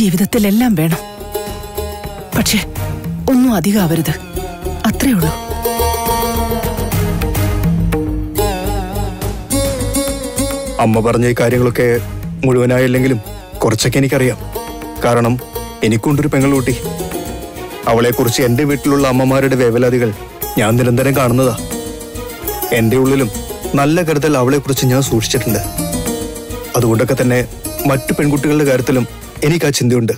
ജീവിതത്തിലെല്ലാം വേണം പക്ഷെ ഒന്നും അധികമാവരുത് അത്രേ ഉള്ളൂ അമ്മ പറഞ്ഞ ഈ കാര്യങ്ങളൊക്കെ മുഴുവനായില്ലെങ്കിലും കുറച്ചൊക്കെ എനിക്കറിയാം കാരണം എനിക്കുണ്ടൊരു പെങ്ങളൂട്ടി അവളെക്കുറിച്ച് എന്റെ വീട്ടിലുള്ള അമ്മമാരുടെ വേവലാതികൾ ഞാൻ നിരന്തരം കാണുന്നതാ എന്റെ ഉള്ളിലും നല്ല കരുതൽ അവളെക്കുറിച്ച് ഞാൻ സൂക്ഷിച്ചിട്ടുണ്ട് അതുകൊണ്ടൊക്കെ തന്നെ മറ്റു പെൺകുട്ടികളുടെ കാര്യത്തിലും എനിക്ക് ആ ചിന്തയുണ്ട്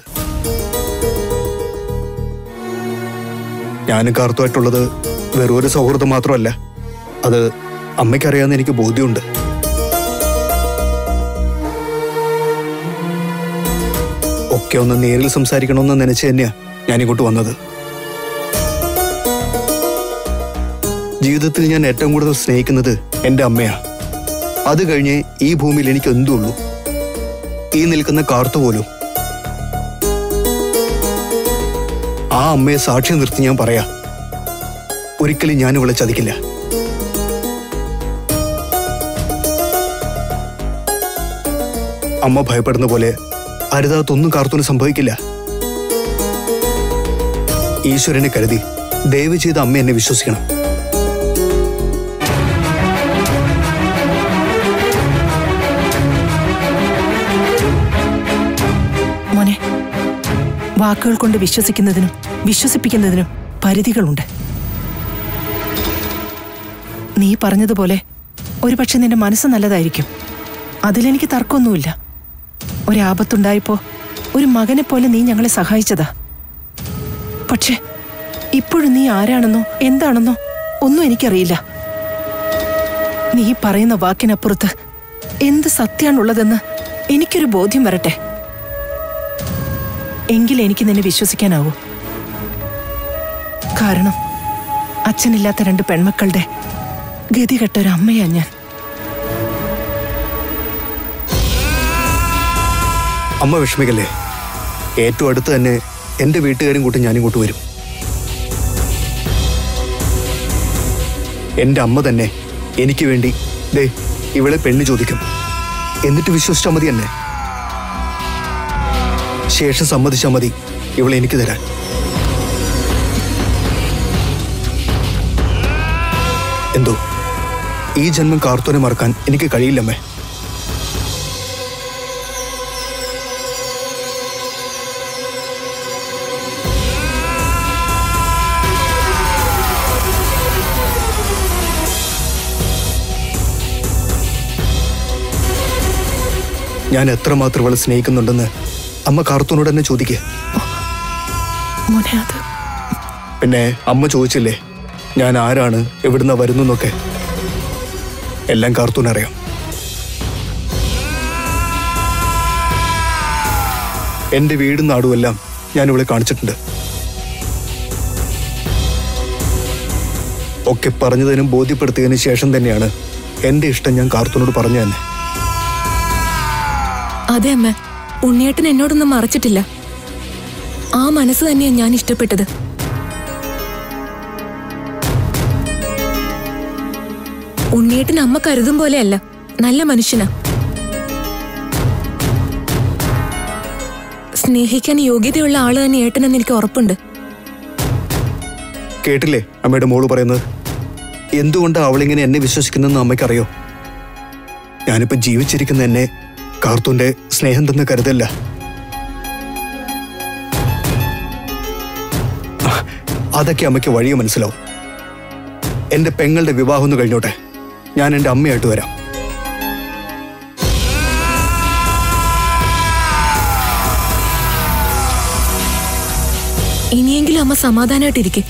ഞാനും കാർത്തുമായിട്ടുള്ളത് വെറും ഒരു സൗഹൃദം മാത്രമല്ല അത് അമ്മയ്ക്കറിയാമെന്ന് എനിക്ക് ബോധ്യമുണ്ട് ഒക്കെ ഒന്ന് നേരിൽ സംസാരിക്കണമെന്ന് നനച്ച് തന്നെയാ ഞാൻ ഇങ്ങോട്ട് വന്നത് ജീവിതത്തിൽ ഞാൻ ഏറ്റവും കൂടുതൽ സ്നേഹിക്കുന്നത് എൻ്റെ അമ്മയാ അത് കഴിഞ്ഞ് ഈ ഭൂമിയിൽ എനിക്ക് എന്തുള്ളൂ ഈ നിൽക്കുന്ന കാർത്തു പോലും ആ അമ്മയെ സാക്ഷി നിർത്തി ഞാൻ പറയാ ഒരിക്കലും ഞാൻ ഇവളെ ചതിക്കില്ല അമ്മ ഭയപ്പെടുന്ന പോലെ അരുതാത്തൊന്നും കാർത്തൂന് സംഭവിക്കില്ല ഈശ്വരനെ കരുതി ദയവ് ചെയ്ത് അമ്മ എന്നെ വിശ്വസിക്കണം മോനെ വാക്കുകൾ കൊണ്ട് വിശ്വസിക്കുന്നതിനും വിശ്വസിപ്പിക്കുന്നതിനും പരിധികളുണ്ട് നീ പറഞ്ഞതുപോലെ ഒരുപക്ഷെ നിന്റെ മനസ്സ് നല്ലതായിരിക്കും അതിലെനിക്ക് തർക്കമൊന്നുമില്ല ഒരാപത്തുണ്ടായപ്പോ ഒരു മകനെ പോലെ നീ ഞങ്ങളെ സഹായിച്ചതാ പക്ഷെ ഇപ്പോഴും നീ ആരാണെന്നോ എന്താണെന്നോ ഒന്നും എനിക്കറിയില്ല നീ പറയുന്ന വാക്കിനപ്പുറത്ത് എന്ത് സത്യാണുള്ളതെന്ന് എനിക്കൊരു ബോധ്യം വരട്ടെ എങ്കിൽ എനിക്ക് നിന്നെ വിശ്വസിക്കാനാവൂ കാരണം അച്ഛനില്ലാത്ത രണ്ട് പെൺമക്കളുടെ ഗതികെട്ട ഒരു അമ്മയാ ഞാൻ അമ്മ വിഷമിക്കല്ലേ ഏറ്റവും അടുത്ത് തന്നെ എന്റെ വീട്ടുകാരും കൂട്ടി ഞാനിങ്ങോട്ട് വരും എന്റെ അമ്മ തന്നെ എനിക്ക് വേണ്ടി ദേ ഇവളെ പെണ്ണ് ചോദിക്കും എന്നിട്ട് വിശ്വസിച്ചാൽ മതി എന്നെ ശേഷം സമ്മതിച്ചാൽ മതി ഇവളെ എനിക്ക് തരാൻ എന്തോ ഈ ജന്മം കാർത്തോനെ മറക്കാൻ എനിക്ക് കഴിയില്ലമ്മേ ഞാൻ എത്രമാത്രം ഇവളെ സ്നേഹിക്കുന്നുണ്ടെന്ന് അമ്മ കാർത്തൂനോട് തന്നെ ചോദിക്കേ മോനെ അത് പിന്നെ അമ്മ ചോദിച്ചില്ലേ ഞാൻ ആരാണ് എവിടുന്ന വരുന്നൊക്കെ എല്ലാം കാർത്തൂൻ അറിയാം എന്റെ വീടും നാടുമെല്ലാം ഞാൻ ഇവളെ കാണിച്ചിട്ടുണ്ട് ഒക്കെ പറഞ്ഞതിനും ബോധ്യപ്പെടുത്തിയതിനു ശേഷം തന്നെയാണ് എന്റെ ഇഷ്ടം ഞാൻ കാർത്തൂനോട് പറഞ്ഞു തന്നെ അതെ അമ്മ ഉണ്ണിയേട്ടൻ എന്നോടൊന്നും മറച്ചിട്ടില്ല ആ മനസ്സ് തന്നെയാണ് ഞാൻ ഇഷ്ടപ്പെട്ടത് ഉണ്ണിയേട്ടൻ അമ്മ കരുതും പോലെയല്ല നല്ല മനുഷ്യനാ സ്നേഹിക്കാൻ യോഗ്യതയുള്ള ആള് തന്നെ ഏട്ടനെന്ന് എനിക്ക് ഉറപ്പുണ്ട് കേട്ടില്ലേ അമ്മയുടെ മോള് പറയുന്നത് എന്തുകൊണ്ട് അവളിങ്ങനെ എന്നെ വിശ്വസിക്കുന്നെന്ന് അമ്മയ്ക്കറിയോ ഞാനിപ്പോ ജീവിച്ചിരിക്കുന്ന എന്നെ കാർത്തൂന്റെ സ്നേഹം തന്ന കരുതല്ല അതൊക്കെ അമ്മയ്ക്ക് വഴിയെ മനസ്സിലാവും എന്റെ പെങ്ങളുടെ വിവാഹം ഒന്ന് കഴിഞ്ഞോട്ടെ ഞാൻ എന്റെ അമ്മയായിട്ട് വരാം ഇനിയെങ്കിലും അമ്മ സമാധാനമായിട്ടിരിക്കെ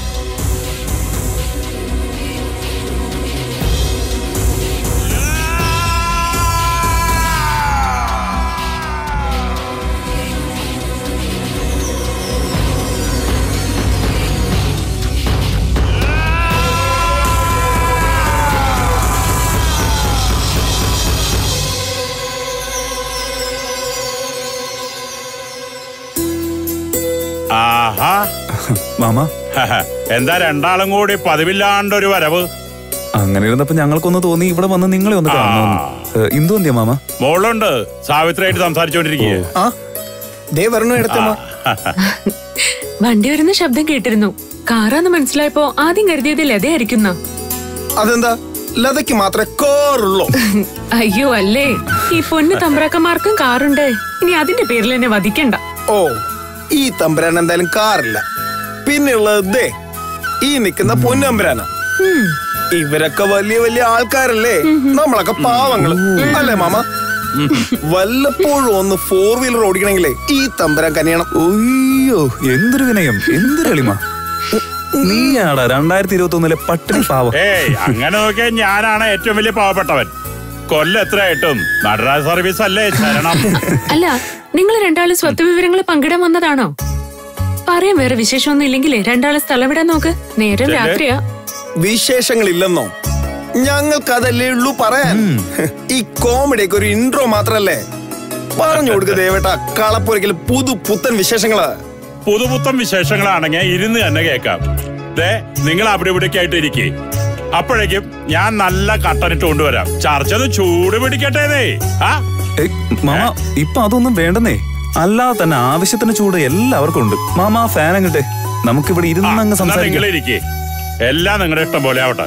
ആഹാ മാമ എന്താ രണ്ടാളും കൂടി പതിവില്ലാണ്ടൊരു വരവ് അങ്ങനെ ഇരുന്നപ്പോ ഞങ്ങൾക്കൊന്ന് തോന്നി ഇവിടെ വന്ന് നിങ്ങളെ ഒന്ന് കാണണമെന്ന് ഏ, ഇന്ദു എന്തിയാ മാമ മോളുണ്ട് സാവിത്രിയായിട്ട് സംസാരിച്ചോണ്ടിരിക്കുക ആ ദേ വരണു എടുത്തമ്മ വണ്ടി വരുന്ന ശബ്ദം കേട്ടിരുന്നു കാറാന്ന് മനസ്സിലായപ്പോ ആദ്യം കരുതിയത് ലതയായിരിക്കുന്ന അതെന്താ ലതയ്ക്ക് മാത്രമേ കോറുള്ളൂ അയ്യോ അല്ലേ ഈ പൊന്നു തമ്പ്രാക്കന്മാർക്കും കാറുണ്ട് ഇനി അതിന്റെ പേരിൽ എന്നെ വധിക്കണ്ട ഓ ഈ തമ്പുരാൻ എന്തായാലും കാറില്ല പിന്നെയുള്ളത് ദേ ഈ നിൽക്കുന്ന പൊന്നമ്പുരാന ഉം. ഇവരൊക്കെ വലിയ വലിയ ആൾക്കാരല്ലേ നമ്മളൊക്കെ പാവങ്ങള് അല്ലേ മാമ വല്ലപ്പോഴും ഒന്ന് ഫോർ വീലർ ഓടിക്കണമെങ്കിലേ ഈ തമ്പുരാൻ കനിയണം അയ്യോ എന്തൊരു വിനയം എന്തൊരു എളിമ നീയാടാ രണ്ടായിരത്തി ഇരുപത്തി ഒന്നിലെ പട്ടിണി പാവം ഏയ് അങ്ങനെ നോക്കിയാൽ ഞാനാണ് ഏറ്റവും വലിയ പാവപ്പെട്ടവൻ കൊല്ലം എത്രയായിട്ടും നടരാജ സർവീസ് അല്ലേ ശരണം അല്ല നിങ്ങൾ രണ്ടാളും സ്വത്ത് വിവരങ്ങൾ പങ്കിടാൻ വന്നതാണോ പറയാൻ വേറെ വിശേഷമൊന്നും ഇല്ലെങ്കിലേ രണ്ടാളെ സ്ഥലം വിടാൻ നോക്ക് നേരം ചെല്ല്. രാത്രിയാ വിശേഷങ്ങളില്ലെന്നോ ഞങ്ങൾക്ക് അതല്ലേ ഉള്ളൂ പറയാൻ ഈ കോമഡിയൊക്കെ ഒരു ഇൻട്രോ മാത്രല്ലേ പറഞ്ഞു കൊടുക്ക ദേവേട്ട കളപ്പൊരിക്കൽ പുതു പുത്തൻ വിശേഷങ്ങള് പുതുപുത്തൻ വിശേഷങ്ങളാണെങ്കിൽ ഇരുന്ന് തന്നെ കേൾക്കാം ദേ നിങ്ങൾ അവിടെ ഇവിടേക്ക് ആയിട്ട് ഇരിക്കേ അപ്പോഴേക്കും ഞാൻ നല്ല കട്ടനിട്ട് കൊണ്ടുവരാം ചർച്ച ഒന്ന് ചൂട് പിടിക്കട്ടേന്നേ ആ ഏയ്, മാമ ഇപ്പൊ അതൊന്നും വേണ്ടെന്നേ അല്ലാതെ തന്നെ ആവശ്യത്തിന് ചൂട് എല്ലാവർക്കും ഉണ്ട് മാമ ആ ഫാൻ അങ്ങട്ടെ നമുക്കിവിടെ ഇരുന്ന് അങ്ങ് നിങ്ങൾ സംസാരിക്കാം ഇരിക്കേ എല്ലാം നിങ്ങളുടെ ഇഷ്ടം പോലെ ആവട്ടെ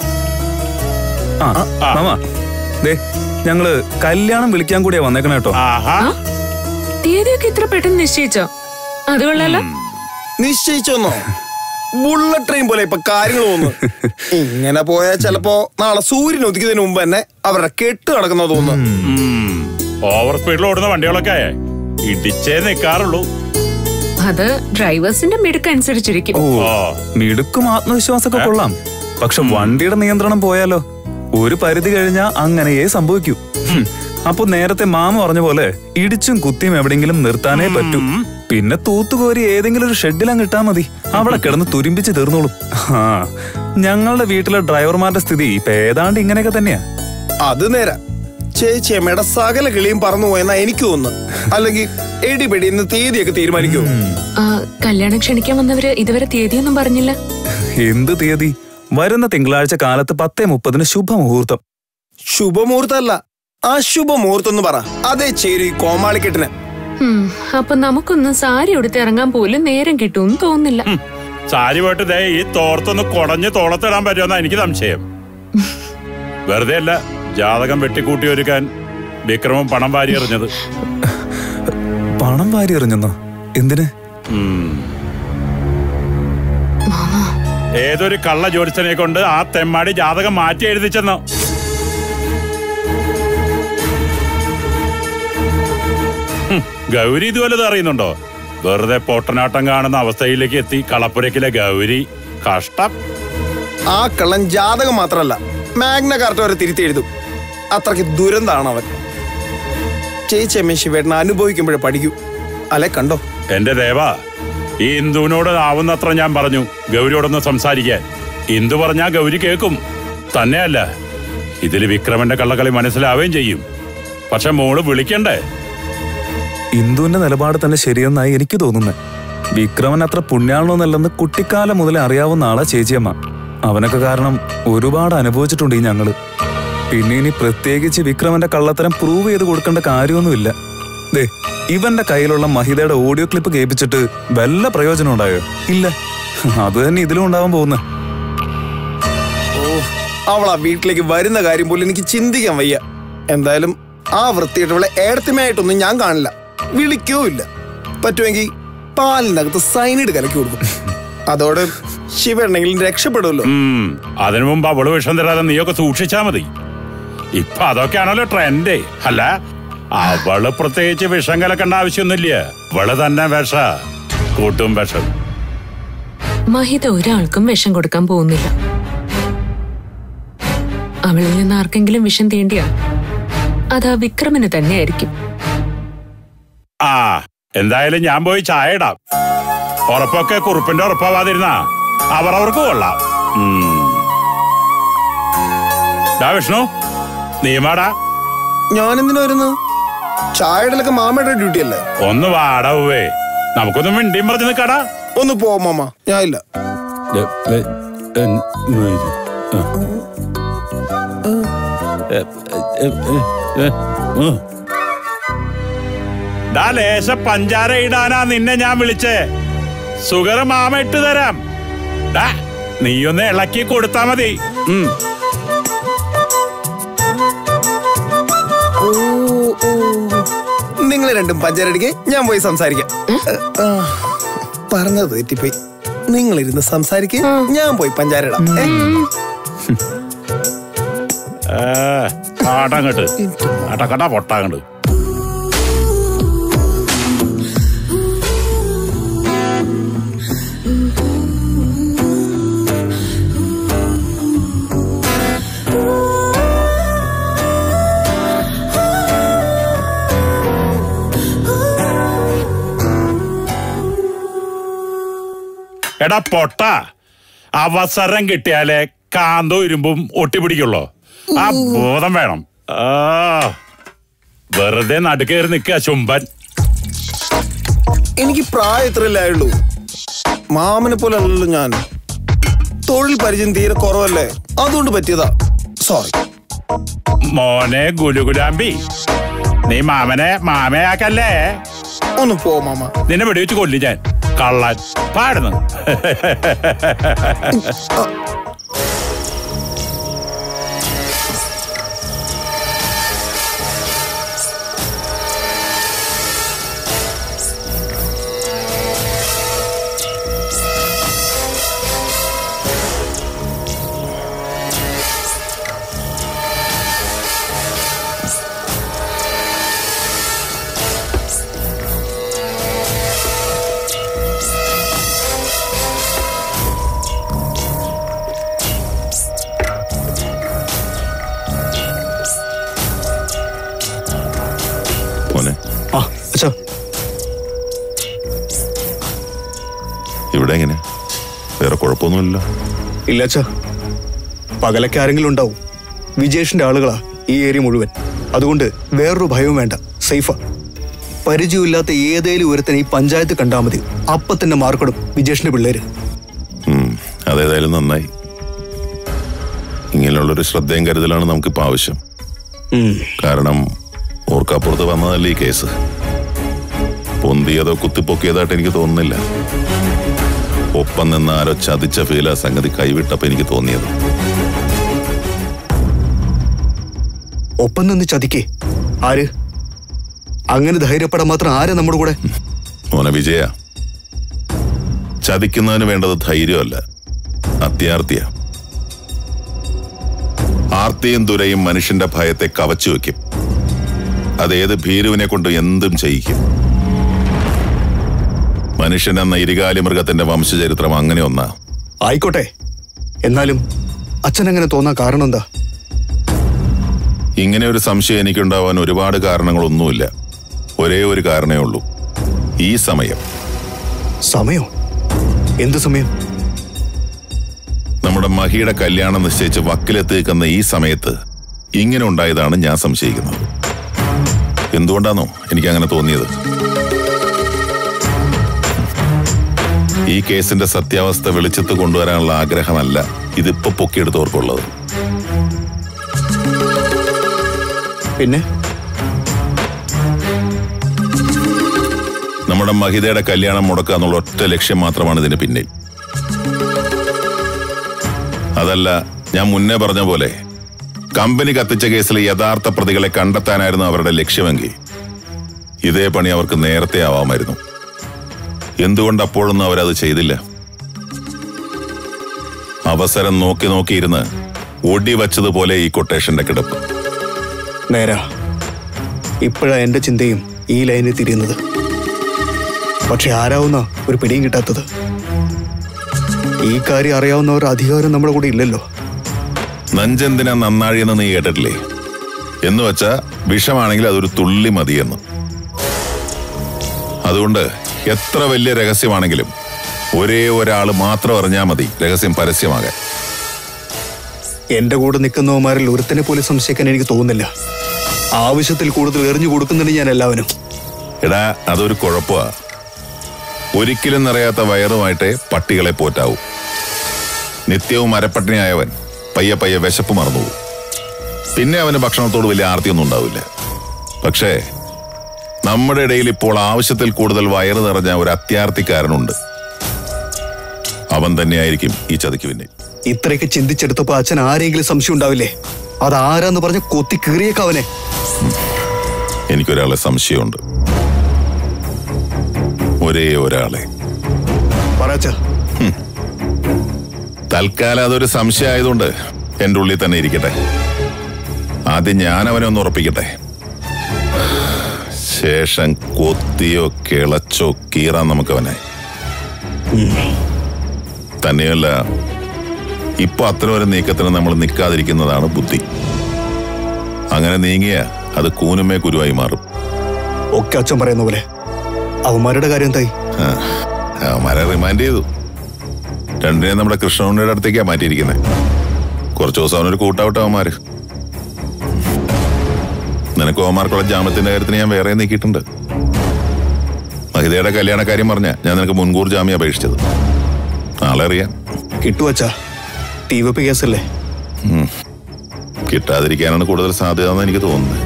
ആ ആ. മാമ ദേ ഞങ്ങള് കല്യാണം വിളിക്കാൻ കൂടിയാ വന്നേക്കണ കേട്ടോ ആഹാ തീയതിയൊക്കെ ഇത്ര പെട്ടെന്ന് നിശ്ചയിച്ചോ അത് കൊള്ളാലോ നിശ്ചയിച്ചോന്നോ ബുള്ളറ്റ് ട്രെയിൻ പോലെ ഇപ്പൊ കാര്യങ്ങൾ തോന്നുന്നു ഇങ്ങനെ പോയാൽ ചിലപ്പോ നാളെ സൂര്യൻ ഉദിക്കുന്നതിന് മുമ്പ് തന്നെ അവരുടെ കെട്ട് നടക്കുന്ന തോന്നുന്നു ഓവർ സ്പീഡിൽ ഓടുന്ന വണ്ടികളൊക്കെ ഇടിച്ചേ നിൽക്കാറുള്ളൂ അത് ഡ്രൈവേഴ്സിന്റെ മിടുക്കനുസരിച്ചിരിക്കും ഓ ഓ മിടുക്കും ആത്മവിശ്വാസമൊക്കെ കൊള്ളാം പക്ഷെ വണ്ടിയുടെ നിയന്ത്രണം പോയാലോ ഒരു പരിധി കഴിഞ്ഞാ അങ്ങനെയേ സംഭവിക്കൂ ഹും. അപ്പൊ നേരത്തെ മാമ പറഞ്ഞ പോലെ ഇടിച്ചും കുത്തിയും എവിടെയെങ്കിലും നിർത്താനേ പറ്റൂ പിന്നെ തൂത്തുകോരി ഏതെങ്കിലും ഒരു ഷെഡിലങ്ങ് ഇട്ടാ മതി അവിടെ കിടന്ന് തുരുമ്പിച്ച് തീർന്നോളും ആ ഞങ്ങളുടെ വീട്ടിലെ ഡ്രൈവർമാരുടെ സ്ഥിതി ഇപ്പൊ ഏതാണ്ട് ഇങ്ങനെയൊക്കെ തന്നെയാ അത് നേരാ ചേച്ചി അമ്മയുടെ സകല കിളിയും പറന്നു പോയെന്നാ എനിക്ക് തോന്നുന്നു അല്ലെങ്കിൽ എടിപെടി ഇന്ന് തീയതിയൊക്കെ തീരുമാനിക്കൂ ആ, കല്യാണം ക്ഷണിക്കാൻ വന്നവര് ഇതുവരെ തീയതിയൊന്നും പറഞ്ഞില്ല എന്ത് തീയതി വരുന്ന തിങ്കളാഴ്ച കാലത്ത് പത്തേ മുപ്പതിന് ശുഭമുഹൂർത്തം ശുഭമുഹൂർത്തമല്ല അശുഭമുഹൂർത്തം എന്ന് പറ അതേ ചേരി ഈ കോമാളിക്കെട്ടിന് ഉം, അപ്പൊ നമുക്കൊന്നും സാരി ഉടുത്ത് ഇറങ്ങാൻ പോലും നേരം കിട്ടുമെന്ന് തോന്നുന്നില്ല സാരി പോയിട്ട് ദേ ഈ തോർത്തൊന്ന് കുടഞ്ഞ് തോളത്തിടാൻ പറ്റുമെന്നാ എനിക്ക് സംശയം വെറുതെ അല്ല ജാതകം വെട്ടിക്കൂട്ടി ഒരുക്കാൻ വിക്രമം പണം വാരി എറിഞ്ഞത് പണം വാരി എറിഞ്ഞെന്നോ എന്തിന് ഏതൊരു കള്ള ജ്യോത്സ്യനെ കൊണ്ട് ആ തെമ്മാടി ജാതകം മാറ്റി എഴുതിച്ചെന്നോ ഹും, ഗൗരി ഇത് വല്ലതും അറിയുന്നുണ്ടോ വെറുതെ പൊട്ടനാട്ടം കാണുന്ന അവസ്ഥയിലേക്ക് എത്തി കളപ്പുരക്കിലെ ഗൗരി കഷ്ടം ആ കള്ളൻ ജാതകം മാത്രമല്ല മാഗ്ന കാർട്ട വരെ തിരുത്തി എഴുതും അത്രയ്ക്ക് ദുരന്താണ് അവൻ ചേച്ചി അമ്മ ശിവേട്ടനെ അനുഭവിക്കുമ്പോഴേ പഠിക്കൂ അല്ലെ കണ്ടോ എന്റെ ദേവ ഈ ഇന്ദുവിനോട് ആവുന്നത്ര ഞാൻ പറഞ്ഞു ഗൗരിയോടൊന്ന് സംസാരിക്കാൻ ഇന്ദു പറഞ്ഞാ ഗൗരി കേൾക്കും തന്നെയല്ല ഇതിൽ വിക്രമന്റെ കള്ളക്കളി മനസ്സിലാവുകയും ചെയ്യും പക്ഷെ മോള് വിളിക്കണ്ടേ ഇന്ദുവിന്റെ നിലപാട് തന്നെ ശരിയെന്നായി എനിക്ക് തോന്നുന്നത് വിക്രമൻ അത്ര പുണ്യാളനൊന്നല്ലെന്ന് കുട്ടിക്കാലം മുതലേ അറിയാവുന്ന ആളാ ചേച്ചിയമ്മ അവനൊക്കെ കാരണം ഒരുപാട് അനുഭവിച്ചിട്ടുണ്ട് ഈ ഞങ്ങള് പിന്നെ ഇനി പ്രത്യേകിച്ച് വിക്രമന്റെ കള്ളത്തരം പ്രൂവ് ചെയ്ത് കൊടുക്കേണ്ട കാര്യമൊന്നുമില്ല ദേ ഇവന്റെ കയ്യിലുള്ള മഹിതയുടെ ഓഡിയോ ക്ലിപ്പ് കേൾപ്പിച്ചിട്ട് വല്ല പ്രയോജനം ഉണ്ടായോ ഇല്ല അത് തന്നെ ഇതിലും ഉണ്ടാവാൻ പോകുന്നത് ഓ അവൾ ആ വീട്ടിലേക്ക് വരുന്ന കാര്യം പോലും എനിക്ക് ചിന്തിക്കാൻ വയ്യ എന്തായാലും ആ വൃത്തിയിട്ടവളെ ഏടത്തിമയായിട്ടൊന്നും ഞാൻ കാണില്ല വിളിക്കോ ഇല്ല പറ്റുമെങ്കിൽ പാലിനകത്ത് സൈനൈഡ് കലക്കി കൊടുക്കും അതോടെ ശിവനെങ്കിലും രക്ഷപ്പെടുമല്ലോ ഉം, അതിനു മുമ്പ് അവള് വിഷം തരാതെ നീയൊക്കെ സൂക്ഷിച്ചാ മതി ഇപ്പൊ അതൊക്കെയാണല്ലോ ട്രെൻഡ് അല്ല അവള് പ്രത്യേകിച്ച് വിഷം കലക്കേണ്ട ആവശ്യമൊന്നുമില്ല അവള് തന്നെ വിഷ കൂട്ടും വിഷം മഹിത ഒരാൾക്കും വിഷം കൊടുക്കാൻ പോകുന്നില്ല അവളിൽ നിന്ന് ആർക്കെങ്കിലും വിഷം തീണ്ടിയാ അത് ആ വിക്രമിന് തന്നെയായിരിക്കും ആ എന്തായാലും ഞാൻ പോയി ചായ ഇടാം ഉറപ്പൊക്കെ കുറുപ്പിന്റെ ഉറപ്പാവാതിരുന്ന അവർ അവർക്ക് കൊള്ളാം ഉം. ഡാ വിഷ്ണു നീമാടാ ഞാൻ എന്തിനു വരുന്നു ചായയിടലൊക്കെ മാമയുടെ ഡ്യൂട്ടി അല്ലേ ഒന്ന് വാടവേ നമുക്കൊന്ന് മിണ്ടിയും പറഞ്ഞു നിൽക്കാടാ ഒന്ന് പോ മാമ ഞാൻ ഇല്ല ഡാ ലേശ പഞ്ചാര ഇടാനാ നിന്നെ ഞാൻ വിളിച്ചേ സുഗർ മാമ ഇട്ട് തരാം ഡാ നീയൊന്ന് ഇളക്കി കൊടുത്താ മതി ഉം. നിങ്ങൾ രണ്ടും പഞ്ചാരടിക്ക് ഞാൻ പോയി സംസാരിക്കാം ആ, പറഞ്ഞത് തെറ്റിപ്പോയി നിങ്ങൾ ഇരുന്ന് സംസാരിക്ക് ഞാൻ പോയി പഞ്ചാരടാം ഏ? ഏ, ആട്ടങ്ങട്ട് അടക്കട പൊട്ടാങ്ങട്ട് എടാ പൊട്ട അവസരം കിട്ടിയാലേ കാന്തോ ഇരുമ്പും ഒട്ടിപ്പിടിക്കുള്ളോ ആ ബോധം വേണം ആ വെറുതെ നടുക്കേറി നിൽക്കുക ചുംബൻ എനിക്ക് പ്രായം ഇത്രയല്ലേ ആയുള്ളൂ മാമനെ പോലെ അല്ലല്ലോ ഞാൻ തൊഴിൽ പരിചയം തീരെ കുറവല്ലേ അതുകൊണ്ട് പറ്റിയതാ സോറി മോനെ ഗുലുഗുലാമ്പി നീ മാമനെ മാമയാക്കല്ലേ ഒന്ന് പോ മാമ നിന്നെ വെടിവെച്ച് കൊല്ലി ഞാൻ കള്ളൻ പാടുന്നു മോനെ ആ അച്ഛാ ഇവിടെ എങ്ങനെ വേറെ കുഴപ്പമൊന്നുമില്ലല്ലോ ഇല്ല അച്ഛാ പകലൊക്കെ ആരെങ്കിലും ഉണ്ടാവും വിജേഷിന്റെ ആളുകളാ ഈ ഏരിയ മുഴുവൻ അതുകൊണ്ട് വേറൊരു ഭയവും വേണ്ട സേഫാ പരിചയമില്ലാത്ത ഏതേലും ഒരുത്തനെ ഈ പഞ്ചായത്ത് കണ്ടാൽ മതി അപ്പൊ തന്നെ മാർക്കിടും വിജേഷിന്റെ പിള്ളേര് ഉം, അതേതായാലും നന്നായി ഇങ്ങനെയുള്ളൊരു ശ്രദ്ധയും കരുതലാണ് നമുക്കിപ്പോൾ ആവശ്യം ഉം. കാരണം ഓർക്കാപ്പുറത്ത് വന്നതല്ലേ ഈ കേസ് പൊന്തിയതോ കുത്തിപ്പൊക്കിയതായിട്ട് എനിക്ക് തോന്നുന്നില്ല ഒപ്പം നിന്ന് ആരോ ചതിച്ച ഫീല സംഗതി കൈവിട്ടപ്പോ എനിക്ക് തോന്നിയത് ഒപ്പം നിന്ന് ചതിക്കേ ആര് അങ്ങനെ ധൈര്യപ്പെടാൻ മാത്രം ആരാ നമ്മുടെ കൂടെ മോനെ വിജയ ചതിക്കുന്നതിന് വേണ്ടത് ധൈര്യമല്ല അത്യാർത്തിയ ആർത്തിയും ദുരയും മനുഷ്യന്റെ ഭയത്തെ കവച്ചു വെക്കും അതേത് ഭീരുവിനെ കൊണ്ട് എന്തും ചെയ്യിക്കും മനുഷ്യൻ എന്ന ഇരുകാലി മൃഗത്തിന്റെ വംശചരിത്രം അങ്ങനെ ഒന്നാ ആയിക്കോട്ടെ എന്നാലും അച്ഛൻ അങ്ങനെ തോന്നാൻ കാരണം എന്താ ഇങ്ങനെ ഒരു സംശയം എനിക്കുണ്ടാവാൻ ഒരുപാട് കാരണങ്ങളൊന്നുമില്ല ഒരേ ഒരു കാരണമേ ഉള്ളൂ ഈ സമയം സമയോ എന്ത് സമയം നമ്മുടെ മഹിയുടെ കല്യാണം നിശ്ചയിച്ച് വക്കിലെത്തിക്കുന്ന ഈ സമയത്ത് ഇങ്ങനെ ഉണ്ടായതാണ് ഞാൻ സംശയിക്കുന്നത് എന്തുകൊണ്ടാണോ എനിക്ക് അങ്ങനെ തോന്നിയത് ഈ കേസിന്റെ സത്യാവസ്ഥ വെളിച്ചത്ത് കൊണ്ടുവരാനുള്ള ആഗ്രഹമല്ല ഇതിപ്പോ പൊക്കിയെടുത്തവർക്കുള്ളത് പിന്നെ നമ്മുടെ മഹിതയുടെ കല്യാണം മുടക്കുക എന്നുള്ള ഒറ്റ ലക്ഷ്യം മാത്രമാണ് ഇതിന് പിന്നിൽ അതല്ല ഞാൻ മുന്നേ പറഞ്ഞ പോലെ കമ്പനി കത്തിച്ച കേസിലെ യഥാർത്ഥ പ്രതികളെ കണ്ടെത്താനായിരുന്നു അവരുടെ ലക്ഷ്യമെങ്കിൽ ഇതേ പണി അവർക്ക് നേരത്തെ ആവാമായിരുന്നു എന്തുകൊണ്ട് അപ്പോഴൊന്നും അവരത് ചെയ്തില്ല അവസരം നോക്കി നോക്കിയിരുന്ന് ഒടി വച്ചതുപോലെ ഈ കൊട്ടേഷന്റെ കിടപ്പ് നേരാ ഇപ്പോഴാ എന്റെ ചിന്തയും ഈ ലൈനിൽ തിരിയുന്നത് പക്ഷെ ആരാവുന്ന ഒരു പിടിയും കിട്ടാത്തത് ഈ കാര്യം അറിയാവുന്ന ഒരു അധികാരം നമ്മുടെ കൂടെ ഇല്ലല്ലോ നഞ്ചെന്തിനാ നന്നാഴിയെന്ന് നീ കേട്ടിട്ടില്ലേ എന്ന് വെച്ചാ വിഷമാണെങ്കിൽ അതൊരു തുള്ളി മതിയെന്ന് അതുകൊണ്ട് എത്ര വലിയ രഹസ്യമാണെങ്കിലും ഒരേ ഒരാൾ മാത്രം അറിഞ്ഞാൽ മതി രഹസ്യം പരസ്യമാകാൻ എന്റെ കൂടെ നിൽക്കുന്നവന്മാരിൽ ഒരുത്തനെ പോലും സംശയിക്കാൻ എനിക്ക് തോന്നുന്നില്ല ആവശ്യത്തിൽ കൂടുതൽ എറിഞ്ഞു കൊടുക്കുന്നുണ്ട് ഞാൻ എല്ലാവരും എടാ അതൊരു കുഴപ്പമാ ഒരിക്കലും നിറയാത്ത വയറുമായിട്ടേ പട്ടികളെ പോറ്റാവൂ നിത്യവും അരപ്പട്ടിണിയായവൻ പയ്യെ പയ്യെ വിശപ്പ് മറന്നു പോകും പിന്നെ അവന് ഭക്ഷണത്തോട് വലിയ ആർത്തിയൊന്നും ഉണ്ടാവില്ല പക്ഷേ നമ്മുടെ ഇടയിൽ ഇപ്പോൾ ആവശ്യത്തിൽ കൂടുതൽ വയറ് നിറഞ്ഞ ഒരു അത്യാർത്ഥിക്കാരനുണ്ട് അവൻ തന്നെയായിരിക്കും ഈ ചതിക്ക് പിന്നെ ഇത്രയൊക്കെ ചിന്തിച്ചെടുത്തപ്പോ അച്ഛൻ ആരെങ്കിലും സംശയം ഉണ്ടാവില്ലേ അത് ആരാന്ന് പറഞ്ഞ് കൊത്തി കീറിയേക്കവനെ എനിക്കൊരാളെ സംശയമുണ്ട് ഒരേ ഒരാളെ പറയച്ച തൽക്കാലം അതൊരു സംശയം ആയതുകൊണ്ട് എന്റെ ഉള്ളിൽ തന്നെ ഇരിക്കട്ടെ ആദ്യം ഞാൻ അവനെ ഒന്ന് ഉറപ്പിക്കട്ടെ ശേഷം കൊത്തിയോ കിളച്ചോ കീറാൻ നമുക്കവനെ തന്നെയല്ല ഇപ്പൊ അത്തരം ഒരു നീക്കത്തിന് നമ്മൾ നിൽക്കാതിരിക്കുന്നതാണ് ബുദ്ധി അങ്ങനെ നീങ്ങിയ അത് കൂനുമേ കുരുവായി മാറും ഒക്കെ അച്ഛൻ പറയുന്ന പോലെ അവന്മാരുടെ കാര്യം എന്തായി ആ, അവന്മാരെ റിമാൻഡ് ചെയ്തു രണ്ടിനെ നമ്മുടെ കൃഷ്ണനുണ്ണിയുടെ അടുത്തേക്കാ മാറ്റിയിരിക്കുന്നത് കുറച്ചു ദിവസം അവനൊരു കൂട്ടാവട്ടെ അവന്മാര് നിനക്ക് ഓമാർക്കുള്ള ജാമ്യത്തിന്റെ കാര്യത്തിന് ഞാൻ വേറെ നീക്കിയിട്ടുണ്ട് മഹിതയുടെ കല്യാണ കാര്യം പറഞ്ഞ ഞാൻ നിനക്ക് മുൻകൂർ ജാമ്യം അപേക്ഷിച്ചത് നാളെ അറിയാം കിട്ടുവച്ചാ ടി വി പി കേസല്ലേ കിട്ടാതിരിക്കാനാണ് കൂടുതൽ സാധ്യത എന്ന് എനിക്ക് തോന്നുന്നത്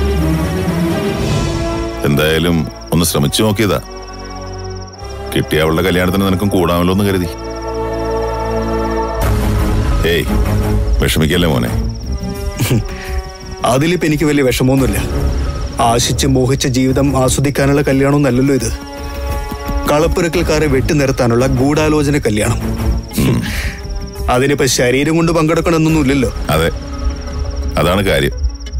എന്തായാലും ഒന്ന് ശ്രമിച്ചു നോക്കിയതാ കിട്ടിയ അവളുടെ കല്യാണത്തിന് നിനക്കും കൂടാമല്ലോ എന്ന് കരുതി ഏയ് വിഷമിക്കല്ലേ മോനെ അതിലിപ്പോ എനിക്ക് വലിയ വിഷമമൊന്നുമില്ല ആശിച്ച് മോഹിച്ച ജീവിതം ആസ്വദിക്കാനുള്ള കല്യാണമൊന്നല്ലല്ലോ ഇത് കളപ്പുരക്കൽക്കാരെ വെട്ടി നിർത്താനുള്ള ഗൂഢാലോചന കല്യാണം അതിനിപ്പോ ശരീരം കൊണ്ട് പങ്കെടുക്കണമെന്നൊന്നുമില്ലല്ലോ അതെ അതാണ് കാര്യം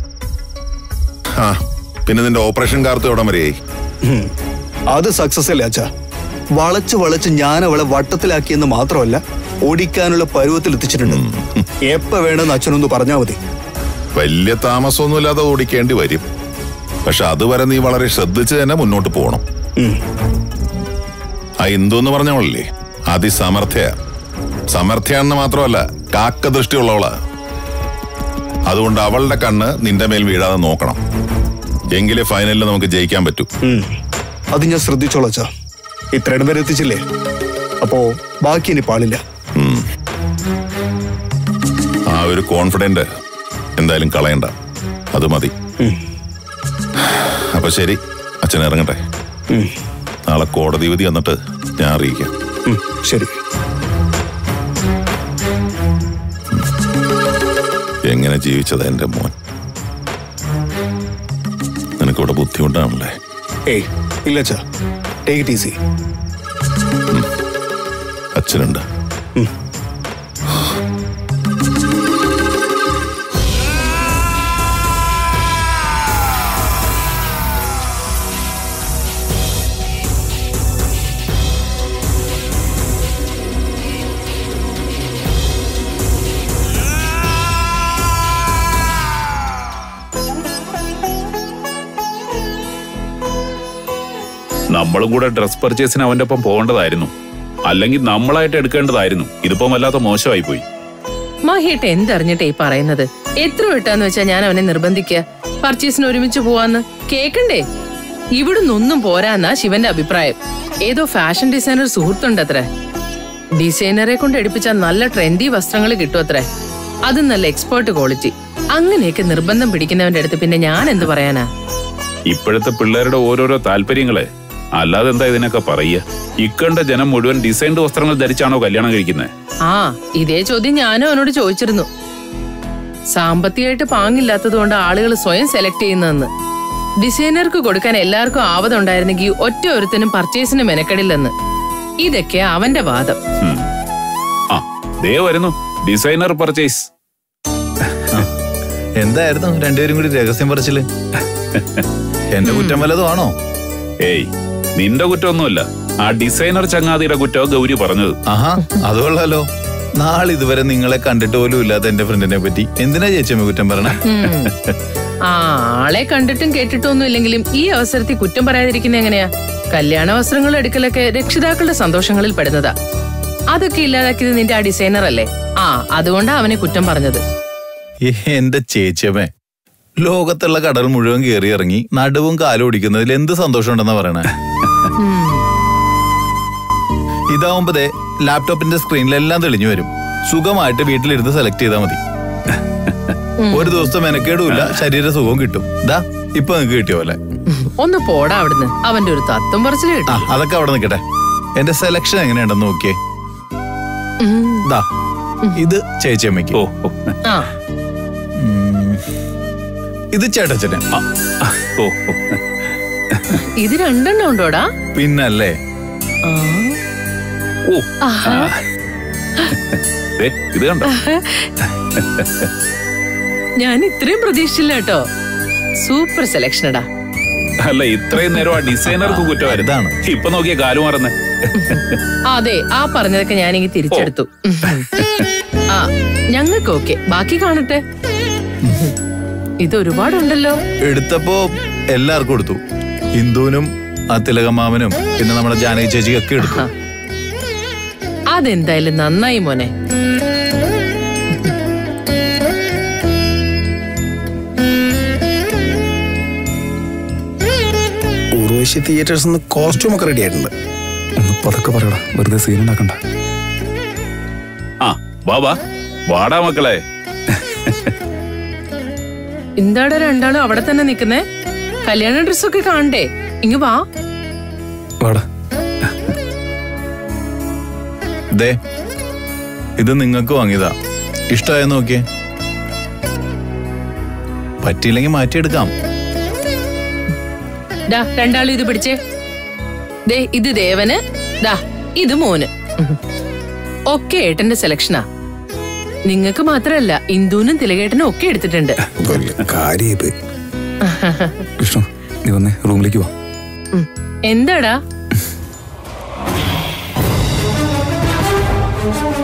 ആ പിന്നെ നിന്റെ ഓപ്പറേഷൻ കാർത്ത് എവിടം വരെയായി ഉം. അത് സക്സസ് അല്ലേ അച്ഛാ വളച്ച് വളച്ച് ഞാൻ അവളെ വട്ടത്തിലാക്കിയെന്ന് മാത്രമല്ല ഓടിക്കാനുള്ള പരുവത്തിൽ എത്തിച്ചിട്ടുണ്ട് എപ്പ വേണമെന്ന് അച്ഛനൊന്ന് പറഞ്ഞാൽ മതി വലിയ താമസമൊന്നുമില്ലാതെ ഓടിക്കേണ്ടി വരും പക്ഷെ അതുവരെ നീ വളരെ ശ്രദ്ധിച്ച് തന്നെ മുന്നോട്ട് പോകണം ഉം. ആ ഇന്ദു എന്ന് പറഞ്ഞവളല്ലേ അതിസമർത്ഥ്യ സമർത്ഥ്യാണെന്ന് മാത്രമല്ല കാക്ക ദൃഷ്ടിയുള്ളവളാ അതുകൊണ്ട് അവളുടെ കണ്ണ് നിന്റെ മേൽ വീഴാതെ നോക്കണം എങ്കിലേ ഫൈനലിൽ നമുക്ക് ജയിക്കാൻ പറ്റൂ ഉം. അത് ഞാൻ ശ്രദ്ധിച്ചോളാം അച്ഛാ ഇത്രയും വരെ എത്തിച്ചില്ലേ അപ്പോ ബാക്കി ഇനി പാടില്ല ആ ഒരു കോൺഫിഡന്റ് എന്തായാലും കളയണ്ട അത് മതി അപ്പൊ ശരി അച്ഛൻ ഇറങ്ങട്ടെ ഉം. നാളെ കോടതി വിധി വന്നിട്ട് ഞാൻ അറിയിക്കാം ഉം. ശരി എങ്ങനെ ജീവിച്ചത് എന്റെ മോൻ നിനക്കിവിടെ ബുദ്ധിമുട്ടാണല്ലേ ഏയ് ഇല്ല അച്ഛാ ടേക്ക് ഇറ്റ് ഈസി അച്ഛനുണ്ട് നമ്മളും കൂടെ ഡ്രസ് പർച്ചേസിന് അവന്റെ ഒപ്പം പോകേണ്ടതായിരുന്നു അല്ലെങ്കിൽ നമ്മളായിട്ട് എടുക്കേണ്ടതായിരുന്നു ഇതിപ്പോ വല്ലാത്ത മോശമായി പോയി മഹിയിട്ട് എന്തറിഞ്ഞിട്ടേ ഈ പറയുന്നത് എത്ര വിട്ടാന്ന് വെച്ചാ ഞാൻ അവനെ നിർബന്ധിക്കുക പർച്ചേസിന് ഒരുമിച്ച് പോവാന്ന് കേക്കണ്ടേ ഇവിടുന്ന് ഒന്നും പോരാന്നാ ശിവന്റെ അഭിപ്രായം ഏതോ ഫാഷൻ ഡിസൈനർ സുഹൃത്തുണ്ടത്രേ ഡിസൈനറെ കൊണ്ട് എടുപ്പിച്ച നല്ല ട്രെൻഡി വസ്ത്രങ്ങൾ കിട്ടുമത്രേ അത് നല്ല എക്സ്പേർട്ട് ക്വാളിറ്റി അങ്ങനെയൊക്കെ നിർബന്ധം പിടിക്കുന്നവന്റെ അടുത്ത് പിന്നെ ഞാൻ എന്ത് പറയാനാ ഇപ്പോഴത്തെ പിള്ളേരുടെ ഓരോരോ താല്പര്യങ്ങളെ അല്ലാതെ എന്താ ഇതിനൊക്കെ പറയുക ഇക്കണ്ട ജനം മുഴുവൻ ഡിസൈൻഡ് വസ്ത്രങ്ങൾ ധരിച്ചാണോ കല്യാണം കഴിക്കുന്നത് ആ ഇതേ ചോദ്യം ഞാനും അവനോട് ചോദിച്ചിരുന്നു സാമ്പത്തികമായിട്ട് പാങ്ങില്ലാത്തത് കൊണ്ട് ആളുകൾ സ്വയം സെലക്ട് ചെയ്യുന്നതെന്ന് ഡിസൈനർക്ക് കൊടുക്കാൻ എല്ലാവർക്കും ആവതുണ്ടായിരുന്നെങ്കിൽ ഒറ്റ ഒരുത്തനും പർച്ചേസിന് മെനക്കെടില്ലെന്ന് ഇതൊക്കെ അവന്റെ വാദം ആ ദേ വരുന്നു ഡിസൈനർ പർച്ചേസ് എന്തായിരുന്നു രണ്ടുപേരും കൂടി രഹസ്യം പറിച്ചില് എന്റെ കുറ്റം വല്ലതും ആണോ ഏയ് നിന്റെ കുറ്റമൊന്നുമല്ല ആ ഡിസൈനർ ചങ്ങാതിയുടെ കുറ്റം ഗൗരി പറഞ്ഞത് ആഹാ അത് കൊള്ളാലോ നാളെ ഇതുവരെ നിങ്ങളെ കണ്ടിട്ട് പോലും ഇല്ലാത്ത എന്റെ ഫ്രണ്ടിനെ പറ്റി എന്തിനാ ചേച്ചിയമ്മ കുറ്റം പറയണേ ഉം. ആ ആളെ കണ്ടിട്ടും കേട്ടിട്ടൊന്നും ഇല്ലെങ്കിലും ഈ അവസരത്തിൽ കുറ്റം പറയാതിരിക്കുന്ന എങ്ങനെയാ കല്യാണ വസ്ത്രങ്ങൾ എടുക്കലൊക്കെ രക്ഷിതാക്കളുടെ സന്തോഷങ്ങളിൽ പെടുന്നതാ അതൊക്കെ ഇല്ലാതാക്കിയത് നിന്റെ ആ ഡിസൈനർ അല്ലേ ആ അതുകൊണ്ടാ അവനെ കുറ്റം പറഞ്ഞത് ഏ, എന്റെ ചേച്ചിയമ്മേ ലോകത്തുള്ള കടൽ മുഴുവൻ കയറി ഇറങ്ങി നടുവും കാലും ഓടിക്കുന്നതിൽ എന്ത് സന്തോഷമുണ്ടെന്നാ പറയണേ ഇതാവുമ്പോ ദേ ലാപ്ടോപ്പിന്റെ സ്ക്രീനിലെല്ലാം തെളിഞ്ഞു വരും സുഖമായിട്ട് വീട്ടിലിരുന്ന് സെലക്ട് ചെയ്താൽ മതി ഒരു ദിവസത്തെ മെനക്കേടുമില്ല ശരീര സുഖവും കിട്ടും ദാ ഇപ്പൊ നിങ്ങക്ക് കിട്ടിയ പോലെ ഒന്ന് പോടാ അവിടുന്ന് അവന്റെ ഒരു തത്വം പറച്ചിൽ ആ കേട്ടു അതൊക്കെ അവിടെ നിൽക്കട്ടെ എന്റെ സെലക്ഷൻ എങ്ങനെയുണ്ടെന്ന് നോക്കിയേ ഉം. ദാ ഇത് ചേച്ചിയമ്മയ്ക്ക് ഓ ഓ ആ ഉം. ഇത് ചേട്ടച്ചന് ആ, ഓ ഓ. ഇത് രണ്ടെണ്ണം ഉണ്ടോടാ പിന്നല്ലേ ആ. ഓ ആഹാ. ദേ, ഇത് കണ്ടോ ഞാൻ ഇത്രയും പ്രതീക്ഷിച്ചില്ല കേട്ടോ സൂപ്പർ സെലക്ഷനടാ അല്ല ഇത്രയും നേരം ആ ഡിസൈനർക്ക് കുറ്റമായിരുന്നു ഇതാണ്. ഇപ്പൊ നോക്കിയ കാലു മറന്ന് അതെ ആ പറഞ്ഞതൊക്കെ ഞാനിങ്ങി തിരിച്ചെടുത്തു ആ ഞങ്ങൾക്ക് ഓക്കെ ബാക്കി കാണട്ടെ ഇത് ഒരുപാടുണ്ടല്ലോ എടുത്തപ്പോ എല്ലാവർക്കും എടുത്തു ഹിന്ദുവിനും ആ തിലകമാമനും പിന്നെ നമ്മുടെ ജാനകി ചേച്ചിക്കും ഒക്കെ എടുത്തു ആ. അതെന്തായാലും നന്നായി മോനെ ഉർവശി തിയേറ്റേഴ്സ് നിന്ന് കോസ്റ്റ്യൂം ഒക്കെ റെഡി ആയിട്ടുണ്ട് ഒന്ന് പതുക്കെ പറയടാ വെറുതെ സീൻ ഉണ്ടാക്കണ്ട ആ വാ വാ വാടാ മക്കളെ എന്താടാ രണ്ടാളും അവിടെ തന്നെ നിക്കുന്നേ കല്യാണ ഡ്രസ്സൊക്കെ കാണണ്ടേ ഇങ്ങ് വാ വാടാ ദേ ഇത് നിങ്ങൾക്ക് വാങ്ങിയതാ ഇഷ്ടമായ നോക്കിയേ പറ്റിയില്ലെങ്കിൽ മാറ്റിയെടുക്കാം ഡാ രണ്ടാളും ഇത് പിടിച്ചേ ദേ ഇത് ദേവന് ദാ ഇത് മോന് ഒക്കെ ഏട്ടന്റെ സെലക്ഷനാ നിങ്ങക്ക് മാത്രല്ല ഇന്ദുവിനും തിലകേട്ടനും ഒക്കെ എടുത്തിട്ടുണ്ട് കാര്യം ഇത് വിഷ്ണു നീ വന്നേ റൂമിലേക്ക് വാ ഉം. എന്താടാ